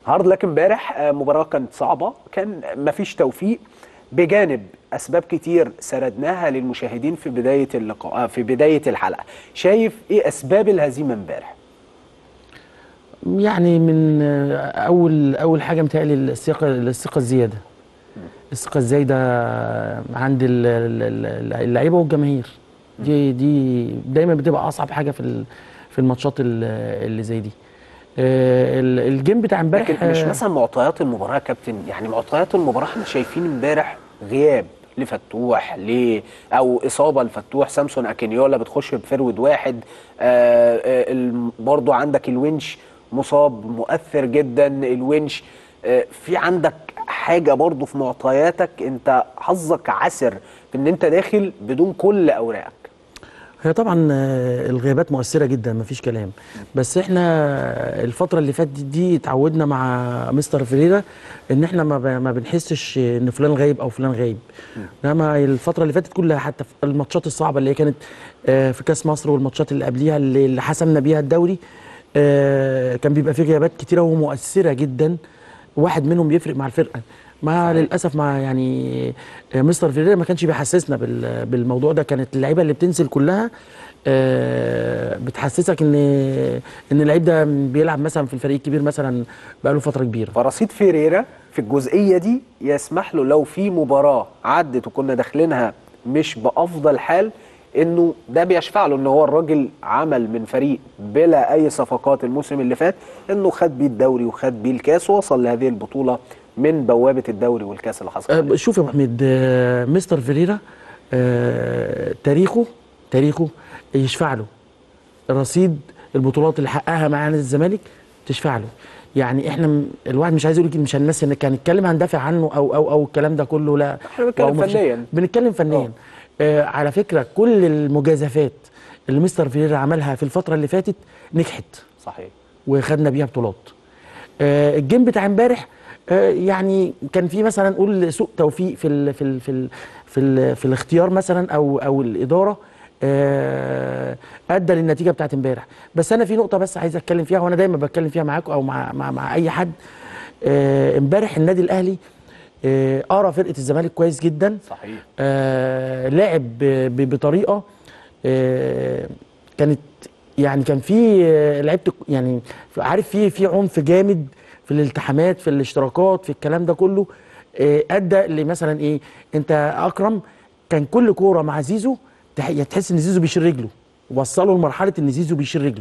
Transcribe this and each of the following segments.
هارد لك امبارح آه، مباراه كانت صعبه كان مفيش توفيق بجانب اسباب كتير سردناها للمشاهدين في بدايه اللقاء آه، في بدايه الحلقه شايف ايه اسباب الهزيمه امبارح يعني من آه، اول اول حاجه متهيألي الثقه الثقه الزياده الثقه الزايده عند ال- ال- ال- اللعيبه والجماهير دي دي دايما بتبقى اصعب حاجه في ال- في الماتشات ال- اللي زي دي آه، ال- الجيم بتاع امبارح لكن مش آه، مثلا معطيات المباراه يا كابتن يعني معطيات المباراه احنا شايفين امبارح غياب لفتوح ل او اصابه لفتوح سامسون اكينيولا بتخش بفرود واحد آه آه الم- برضو عندك الونش مصاب مؤثر جدا الونش آه في عندك حاجه برضو في معطياتك انت حظك عسر في ان انت داخل بدون كل اوراقك هي طبعا آه، الغيابات مؤثره جدا مفيش كلام بس احنا الفتره اللي فاتت دي اتعودنا مع مستر فيريرا ان احنا ما ب- ما بنحسش ان فلان غايب او فلان غايب انما الفتره اللي فاتت كلها حتى في الماتشات الصعبه اللي هي كانت آه، في كاس مصر والماتشات اللي قبليها اللي اللي حسمنا بيها الدوري آه، كان بيبقى في غيابات كتيره ومؤثره جدا واحد منهم بيفرق مع الفرقه مع للاسف مع يعني آه، مستر فيريرا ما كانش بيحسسنا بال- بالموضوع ده كانت اللعيبه اللي بتنزل كلها آه، بتحسسك ان ان اللعيب ده بيلعب مثلا في الفريق الكبير مثلا بقاله فتره كبيره فرصيد فيريرا في الجزئيه دي يسمح له لو في مباراه عدت وكنا داخلينها مش بافضل حال انه ده بيشفع له ان هو الراجل عمل من فريق بلا اي صفقات الموسم اللي فات انه خد بيه الدوري وخد بيه الكاس ووصل لهذه البطوله من بوابه الدوري والكاس اللي حصل عليه. آه، شوف يا ابو حميد آه، مستر فيريرا آه، تاريخه تاريخه يشفع له رصيد البطولات اللي حققها مع نادي الزمالك تشفع له يعني احنا م- الواحد مش عايز يقول لك مش الناس ان كان نتكلم هندافع عنه او او او الكلام ده كله لا احنا بنتكلم أو مفيش- فنياً. بنتكلم فنيا آه على فكره كل المجازفات اللي مستر فيريرا عملها في الفتره اللي فاتت نجحت صحيح وخدنا بيها بطولات آه، الجيم بتاع امبارح آه، يعني كان في مثلا نقول سوء توفيق في ال في ال في ال في, ال في الاختيار مثلا او او الاداره آه، ادى للنتيجه بتاعت امبارح بس انا في نقطه بس عايز اتكلم فيها وانا دايما بتكلم فيها معاكم او مع مع, مع اي حد آه، امبارح النادي الاهلي آه، قرا فرقه الزمالك كويس جدا صحيح آه لعب ب- ب- بطريقه آه كانت يعني كان في آه، لعبت يعني عارف في في عنف جامد في الالتحامات في الاشتراكات في الكلام ده كله آه ادى لمثلا ايه انت اكرم كان كل كوره مع زيزو تح- تحس ان زيزو بيشيل رجله وصله لمرحله ان زيزو بيشيل رجله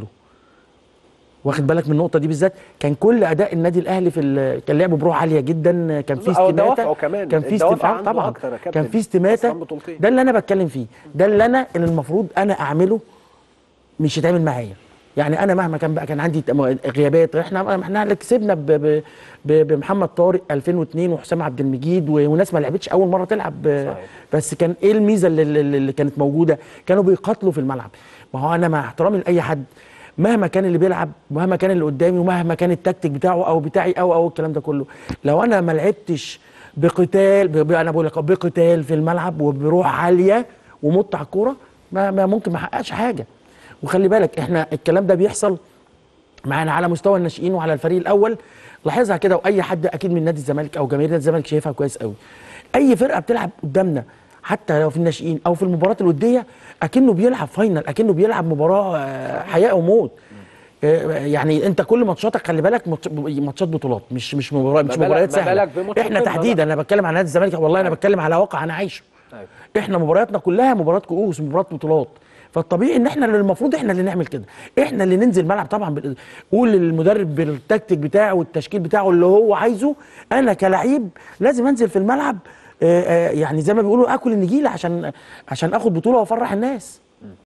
واخد بالك من النقطه دي بالذات كان كل اداء النادي الاهلي في ال- كان لعبه بروح عاليه جدا كان في أو استماته دوافعه كمان. كان في الدوافع استماته عنده طبعا أكتر يا كابتن. كان في استماته خسران بطولتين. ده اللي انا بتكلم فيه ده اللي انا اللي المفروض انا اعمله مش يتعمل معايا يعني انا مهما كان بقى كان عندي تم- غيابات احنا احنا اللي كسبنا ب- ب- ب- بمحمد طارق 2002 وحسام عبد المجيد و- وناس ما لعبتش اول مره تلعب ب- صحيح. بس كان ايه الميزه اللي, اللي اللي كانت موجوده كانوا بيقاتلوا في الملعب ما هو انا مع احترامي لاي حد مهما كان اللي بيلعب مهما كان اللي قدامي ومهما كان التكتيك بتاعه او بتاعي او او الكلام ده كله لو انا ما لعبتش بقتال ب- ب- انا بقول لك بقتال في الملعب وبروح عاليه ومت على الكوره ما, ما ممكن ما احققش حاجه وخلي بالك احنا الكلام ده بيحصل معانا على مستوى الناشئين وعلى الفريق الاول لاحظها كده واي حد اكيد من نادي الزمالك او جماهير نادي الزمالك شايفها كويس قوي اي فرقه بتلعب قدامنا حتى لو في الناشئين او في المباراه الوديه اكنه بيلعب فاينل اكنه بيلعب مباراه آه، حياه وموت آه، يعني انت كل ماتشاتك خلي بالك ماتش- ماتشات بطولات مش مش مباراه مش ما بالك- مباريات ما سهله بالك بماتش احنا القمة تحديدا انا بتكلم على نادي الزمالك والله انا بتكلم على واقع انا عايشه أيوة. احنا مبارياتنا كلها مباريات كؤوس مباريات بطولات فالطبيعي ان احنا اللي المفروض احنا اللي نعمل كده احنا اللي ننزل الملعب طبعا بال- قول للمدرب بالتكتيك بتاعه والتشكيل بتاعه اللي هو عايزه انا كلعيب لازم انزل في الملعب آه، آه، يعني زي ما بيقولوا اكل النجيله عشان عشان اخد بطوله وافرح الناس